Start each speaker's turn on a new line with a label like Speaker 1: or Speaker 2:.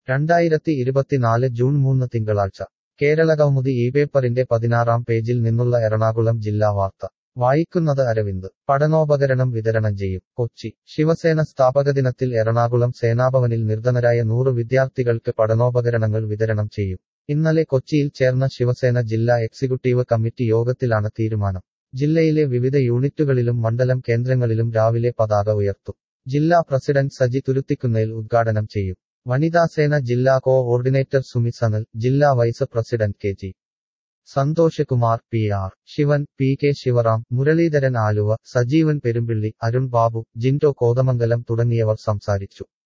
Speaker 1: രണ്ടായിരത്തി ഇരുപത്തിനാല് ജൂൺ മൂന്ന് തിങ്കളാഴ്ച കേരളകൗമുദി ഈ പേപ്പറിന്റെ പതിനാറാം പേജിൽ നിന്നുള്ള എറണാകുളം ജില്ലാ വാർത്ത വായിക്കുന്നത് അരവിന്ദ് പഠനോപകരണം വിതരണം ചെയ്യും കൊച്ചി ശിവസേന സ്ഥാപക ദിനത്തിൽ എറണാകുളം സേനാഭവനിൽ നിർധനരായ നൂറ് വിദ്യാർത്ഥികൾക്ക് പഠനോപകരണങ്ങൾ വിതരണം ചെയ്യും ഇന്നലെ കൊച്ചിയിൽ ചേർന്ന ശിവസേന ജില്ലാ എക്സിക്യൂട്ടീവ് കമ്മിറ്റി യോഗത്തിലാണ് തീരുമാനം ജില്ലയിലെ വിവിധ യൂണിറ്റുകളിലും മണ്ഡലം കേന്ദ്രങ്ങളിലും രാവിലെ പതാക ഉയർത്തും ജില്ലാ പ്രസിഡന്റ് സജി തുരുത്തിക്കുന്നേൽ ഉദ്ഘാടനം ചെയ്യും വനിതാസേന ജില്ലാ കോ ഓർഡിനേറ്റർ സുമി സനൽ ജില്ലാ vice president K G Santhosh Kumar P R Sivan P K Sivaram Muraleedharan Aluva Sajeevan Perumpilly Arun Babu Jindo Kothamangalam തുടങ്ങിയവർ സംസാരിച്ചു